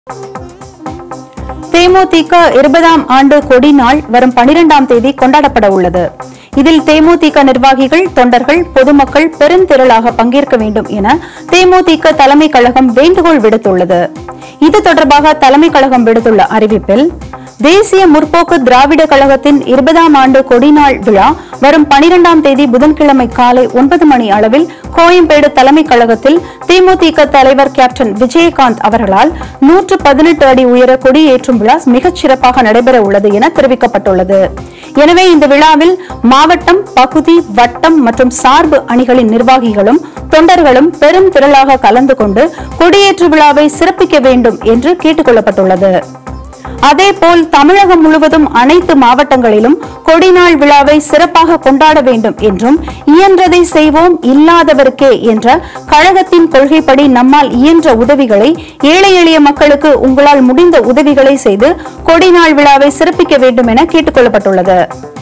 தேமுதிக இருபதாம் ஆண்டு கொடி நாள் வரும் பனிரெண்டாம் தேதி கொண்டாடப்பட உள்ளது இதில் தேமுதிக நிர்வாகிகள் தொண்டர்கள் பொதுமக்கள் பெருந்திரளாக பங்கேற்க வேண்டும் என தேமுதிக தலைமை கழகம் வேண்டுகோள் விடுத்துள்ளது இது தொடர்பாக தலைமை கழகம் விடுத்துள்ள அறிவிப்பில் தேசிய முற்போக்கு திராவிட கழகத்தின் இருபதாம் ஆண்டு கொடிநாள் விழா வரும் பனிரெண்டாம் தேதி புதன்கிழமை காலை ஒன்பது மணி அளவில் கோயம்பேடு தலைமை கழகத்தில் தேமுதிக தலைவர் கேப்டன் விஜயகாந்த் அவர்களால் நூற்று பதினெட்டு அடி உயர கொடியேற்றும் விழா மிகச் சிறப்பாக நடைபெற உள்ளது என தெரிவிக்கப்பட்டுள்ளது எனவே இந்த விழாவில் மாவட்டம் பகுதி வட்டம் மற்றும் சார்பு அணிகளின் நிர்வாகிகளும் தொண்டர்களும் பெரும் திரளாக கலந்து கொண்டு கொடியேற்று விழாவை சிறப்பிக்க வேண்டும் என்று கேட்டுக் கொள்ளப்பட்டுள்ளது அதேபோல் தமிழகம் முழுவதும் அனைத்து மாவட்டங்களிலும் கொடிநாள் விழாவை சிறப்பாக கொண்டாட வேண்டும் என்றும் இயன்றதை செய்வோம் இல்லாதவருக்கே என்ற கழகத்தின் கொள்கைப்படி நம்மால் இயன்ற உதவிகளை ஏழை எளிய மக்களுக்கு உங்களால் முடிந்த உதவிகளை செய்து கொடிநாள் விழாவை சிறப்பிக்க வேண்டும் என கேட்டுக் கொள்ளப்பட்டுள்ளது